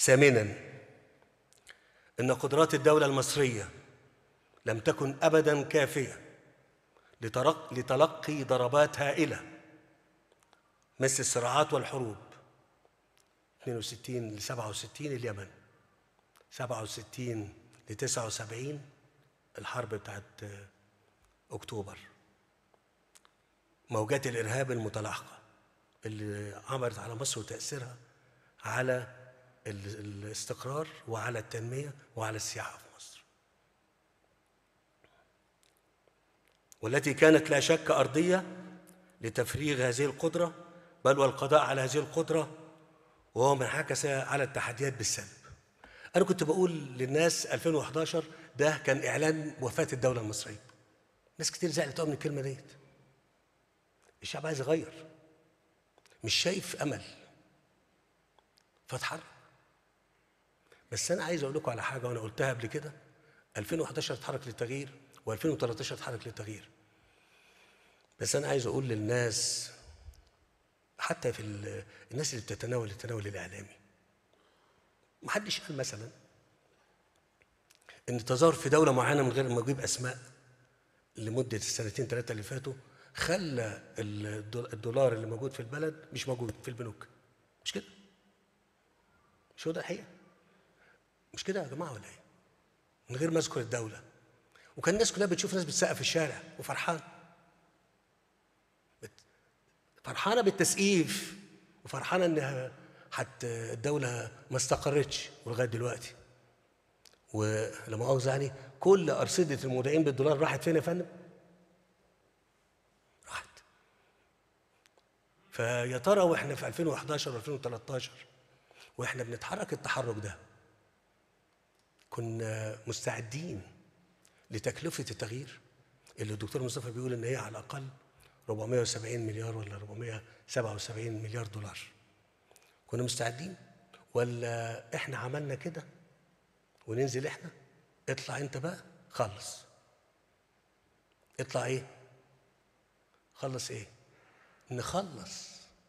ثامنا ان قدرات الدوله المصريه لم تكن ابدا كافيه لترق- لتلقي ضربات هائله مثل الصراعات والحروب 62 ل 67 اليمن 67 ل 79 الحرب بتاعت آه، اكتوبر موجات الارهاب المتلاحقه اللي عملت على مصر وتاثيرها على ال- الاستقرار وعلى التنميه وعلى السياحه في مصر والتي كانت لا شك ارضيه لتفريغ هذه القدره بل والقضاء على هذه القدره وهو ما انعكس على التحديات بالسلب. انا كنت بقول للناس 2011 ده كان اعلان وفاه الدوله المصريه. ناس كتير زعلت قوي من الكلمه ديت. الشعب عايز يغير. مش شايف امل. فاتحرك. بس انا عايز اقول لكم على حاجه وانا قلتها قبل كده 2011 اتحرك للتغيير و2013 اتحرك للتغيير. بس انا عايز اقول للناس حتى في ال- الناس اللي بتتناول التناول الاعلامي ما حدش قال مثلا ان التظاهر في دوله معينه من غير ما اجيب اسماء لمده السنتين ثلاثه اللي فاتوا خلى الدول- الدولار اللي موجود في البلد مش موجود في البنوك مش كده مش هو ده الحقيقه مش كده يا جماعه ولا ايه من غير ما اذكر الدوله وكان الناس كلها بتشوف ناس بتسقف في الشارع وفرحان فرحانه بالتسقيف وفرحانه انها حتى الدوله ما استقرتش ولغايه دلوقتي ولا مؤاخذه يعني كل ارصده المودعين بالدولار راحت فين يا فندم؟ راحت فيا ترى واحنا في 2011 و2013 واحنا بنتحرك التحرك ده كنا مستعدين لتكلفه التغيير اللي الدكتور مصطفى بيقول ان هي على الاقل 470 مليار ولا 477 مليار دولار كنا مستعدين ولا احنا عملنا كده وننزل احنا اطلع انت بقى خلص اطلع ايه خلص ايه نخلص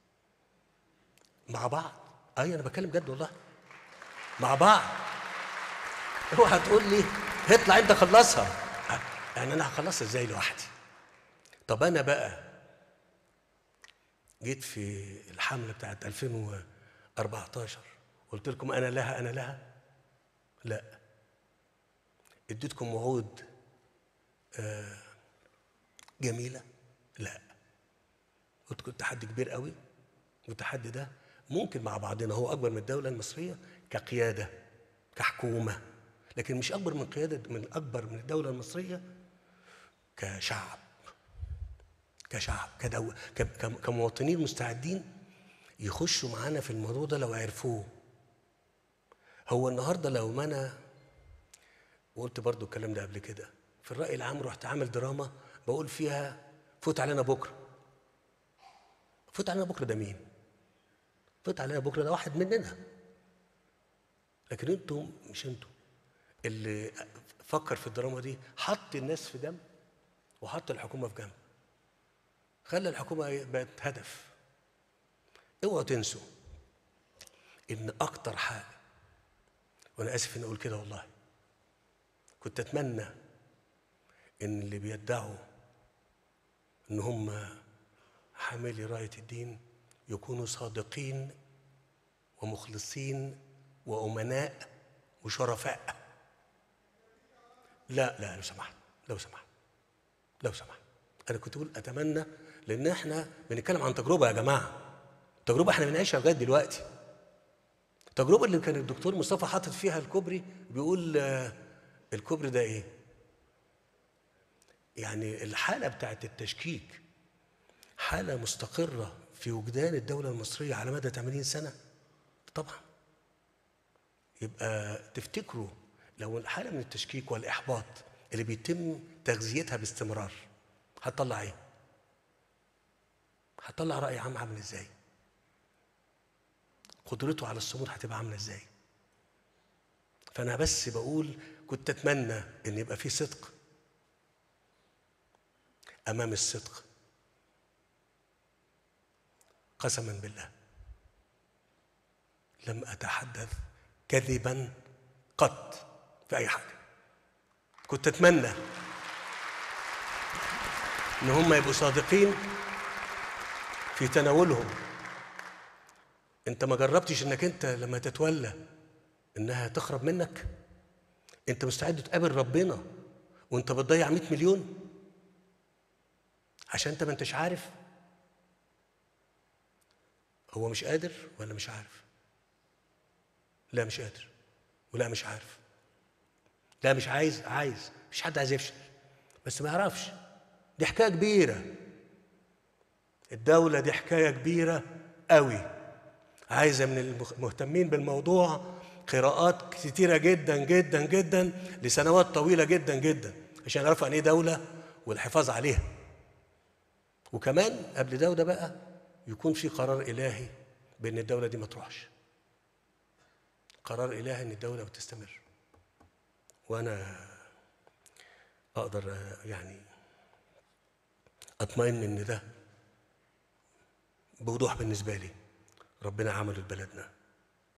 مع بعض اي انا بتكلم جد والله مع بعض اوعى تقول لي اطلع انت خلصها يعني انا هخلصها ازاي لوحدي طب انا بقى جيت في الحمله بتاعت 2014 قلت لكم انا لها انا لها لا اديتكم وعود آه، جميله لا قلت كنت تحدي كبير قوي والتحدي ده ممكن مع بعضنا هو اكبر من الدوله المصريه كقياده كحكومه لكن مش اكبر من قياده من اكبر من الدوله المصريه كشعب كشعب كدولة ك- ك- كمواطنين مستعدين يخشوا معانا في الموضوع ده لو عرفوه هو النهارده لو ما انا وقلت برضو الكلام ده قبل كده في الرأي العام رحت عامل دراما بقول فيها فوت علينا بكرة فوت علينا بكرة ده مين؟ فوت علينا بكرة ده واحد مننا لكن انتم مش انتم اللي فكر في الدراما دي حط الناس في جنب وحط الحكومة في جنب خلى الحكومة بقت هدف اوعوا تنسوا ان اكتر حاجة وانا اسف اني اقول كده والله كنت اتمنى ان اللي بيدعوا ان هم حاملي راية الدين يكونوا صادقين ومخلصين وأمناء وشرفاء لا لا لو سمحت لو سمحت لو سمحت انا كنت بقول اتمنى لان احنا بنتكلم عن تجربه يا جماعه تجربه احنا بنعيشها لغايه دلوقتي التجربه اللي كان الدكتور مصطفى حاطط فيها الكوبري بيقول آه، الكوبري ده ايه يعني الحاله بتاعت التشكيك حاله مستقره في وجدان الدوله المصريه على مدى 80 سنه طبعا يبقى تفتكروا لو الحاله من التشكيك والاحباط اللي بيتم تغذيتها باستمرار هتطلع ايه؟ هتطلع راي عام عامل ازاي؟ قدرته على الصمود هتبقى عامله ازاي؟ فانا بس بقول كنت اتمنى ان يبقى في صدق امام الصدق قسما بالله لم اتحدث كذبا قط في اي حاجه كنت اتمنى ان هم يبقوا صادقين في تناولهم انت ما جربتش انك انت لما تتولى انها تخرب منك انت مستعد تقابل ربنا وانت بتضيع 100 مليون عشان انت ما انتش عارف هو مش قادر ولا مش عارف لا مش قادر ولا مش عارف لا مش عايز عايز مش حد عايز يفشل بس ما يعرفش دي حكايه كبيره الدوله دي حكايه كبيره قوي عايزه من المهتمين بالموضوع قراءات كتيره جدا جدا جدا لسنوات طويله جدا جدا عشان يعرفوا يعني ايه دوله والحفاظ عليها وكمان قبل ده وده بقى يكون في قرار الهي بان الدوله دي ما تروحش قرار الهي ان الدوله بتستمر وانا اقدر يعني اطمئن ان ده بوضوح بالنسبه لي ربنا عمله لبلدنا